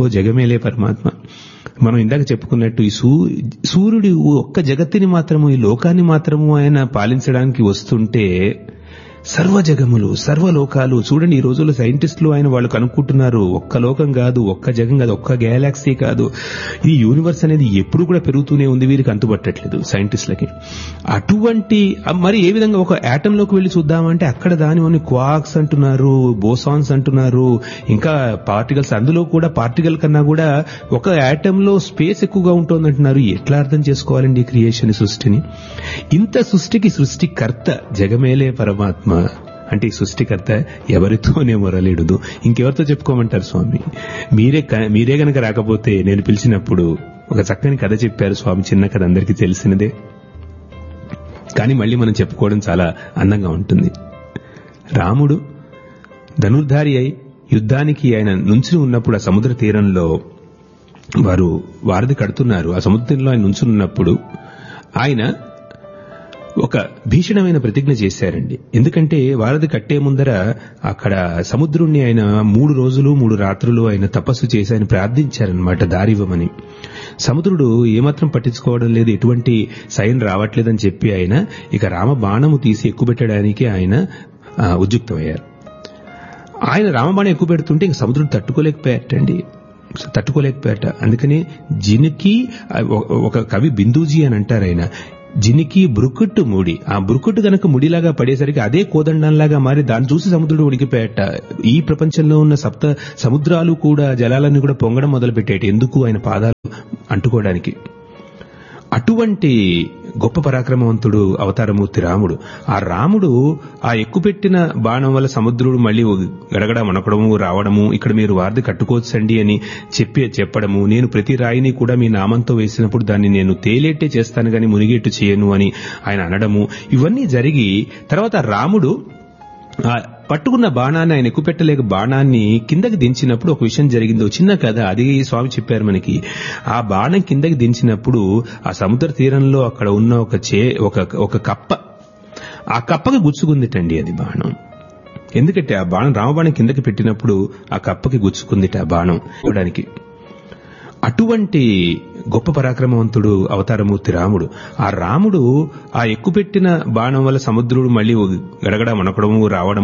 ఓ జగమేలే పరమాత్మ మనం ఇందాక చెప్పుకున్నట్టు ఈ సూ సూర్యుడు ఒక్క జగత్తుని మాత్రము ఈ లోకాన్ని మాత్రము ఆయన పాలించడానికి వస్తుంటే సర్వ జగములు సర్వ లోకాలు చూడండి ఈ రోజుల్లో సైంటిస్టులు ఆయన వాళ్ళు కనుక్కుంటున్నారు ఒక్క లోకం కాదు ఒక్క జగం కాదు ఒక్క గ్యాలాక్సీ కాదు ఈ యూనివర్స్ అనేది ఎప్పుడు కూడా పెరుగుతూనే ఉంది వీరికి అంతుపట్టట్లేదు సైంటిస్టులకి అటువంటి మరి ఏ విధంగా ఒక యాటమ్ లోకి వెళ్లి చూద్దామంటే అక్కడ దాని క్వాక్స్ అంటున్నారు బోసాన్స్ అంటున్నారు ఇంకా పార్టికల్స్ అందులో కూడా పార్టికల్ కన్నా కూడా ఒక యాటమ్ లో స్పేస్ ఎక్కువగా ఉంటుంది అంటున్నారు ఎట్లా అర్థం చేసుకోవాలండి ఈ క్రియేషన్ సృష్టిని ఇంత సృష్టికి సృష్టికర్త జగమేలే పరమాత్మ అంటే ఈ సృష్టికర్త ఎవరితోనే మొరలేడుదు ఇంకెవరితో చెప్పుకోమంటారు స్వామి మీరే క- మీరే గనక రాకపోతే నేను పిలిచినప్పుడు ఒక చక్కని కథ చెప్పారు స్వామి చిన్న కథ అందరికీ తెలిసినదే కానీ మళ్ళీ మనం చెప్పుకోవడం చాలా అందంగా ఉంటుంది రాముడు ధనుర్ధారి అయి యుద్ధానికి ఆయన నుంచుని ఉన్నప్పుడు ఆ సముద్ర తీరంలో వారు వారధి కడుతున్నారు ఆ సముద్ర తీరంలో ఆయన నుంచుని ఉన్నప్పుడు ఆయన ఒక భీషణమైన ప్రతిజ్ఞ చేశారండి ఎందుకంటే వారధి కట్టే ముందర అక్కడ సముద్రుణ్ణి ఆయన మూడు రోజులు మూడు రాత్రులు ఆయన తపస్సు చేసి ఆయన ప్రార్థించారనమాట దారివ్వమని సముద్రుడు ఏమాత్రం పట్టించుకోవడం లేదు ఎటువంటి సైన్ రావట్లేదని చెప్పి ఆయన ఇక రామ బాణము తీసి ఎక్కుపెట్టడానికి ఆయన ఆ, ఉద్యుక్తమయ్యారు ఆయన రామబాణం ఎక్కువ పెడుతుంటే ఇంక సముద్రుడు తట్టుకోలేకపోయాటండి తట్టుకోలేకపోయాట అందుకని జినికి ఆ, ఒ- ఒక కవి బిందూజీ అని అంటారు ఆయన జినికి బృకుట్టు ముడి ఆ బృకుట్టు గనక ముడిలాగా పడేసరికి అదే కోదండంలాగా మారి దాన్ని చూసి సముద్రుడు ఉడికిపోయాట ఈ ప్రపంచంలో ఉన్న సప్త సముద్రాలు కూడా జలాలన్నీ కూడా పొంగడం మొదలుపెట్టాయి ఎందుకు ఆయన పాదాలు అంటుకోవడానికి అటువంటి గొప్ప పరాక్రమవంతుడు అవతారమూర్తి రాముడు ఆ రాముడు ఆ ఎక్కుపెట్టిన బాణం వల్ల సముద్రుడు మళ్ళీ గడగడ మనకడము రావడము ఇక్కడ మీరు వారధి కట్టుకోవచ్చండి అని చెప్పి చెప్పడము నేను ప్రతి రాయిని కూడా మీ నామంతో వేసినప్పుడు దాన్ని నేను తేలేట్టే చేస్తాను గాని మునిగేట్టు చేయను అని ఆయన అనడము ఇవన్నీ జరిగి తర్వాత రాముడు ఆ పట్టుకున్న బాణాన్ని ఆయన ఎక్కుపెట్టలేక బాణాన్ని కిందకి దించినప్పుడు ఒక విషయం జరిగింది ఒక చిన్న కథ అది స్వామి చెప్పారు మనకి ఆ బాణం కిందకి దించినప్పుడు ఆ సముద్ర తీరంలో అక్కడ ఉన్న ఒక చే ఒక ఒక కప్ప ఆ కప్పకి గుచ్చుకుందిటండి అది బాణం ఎందుకంటే ఆ బాణం రామబాణం కిందకి పెట్టినప్పుడు ఆ కప్పకి గుచ్చుకుందిట ఆ బాణం ఇవ్వడానికి అటువంటి గొప్ప పరాక్రమవంతుడు అవతారమూర్తి రాముడు ఆ రాముడు ఆ ఎక్కుపెట్టిన బాణం వల్ల సముద్రుడు మళ్ళీ గడగడ మనకడము రావడం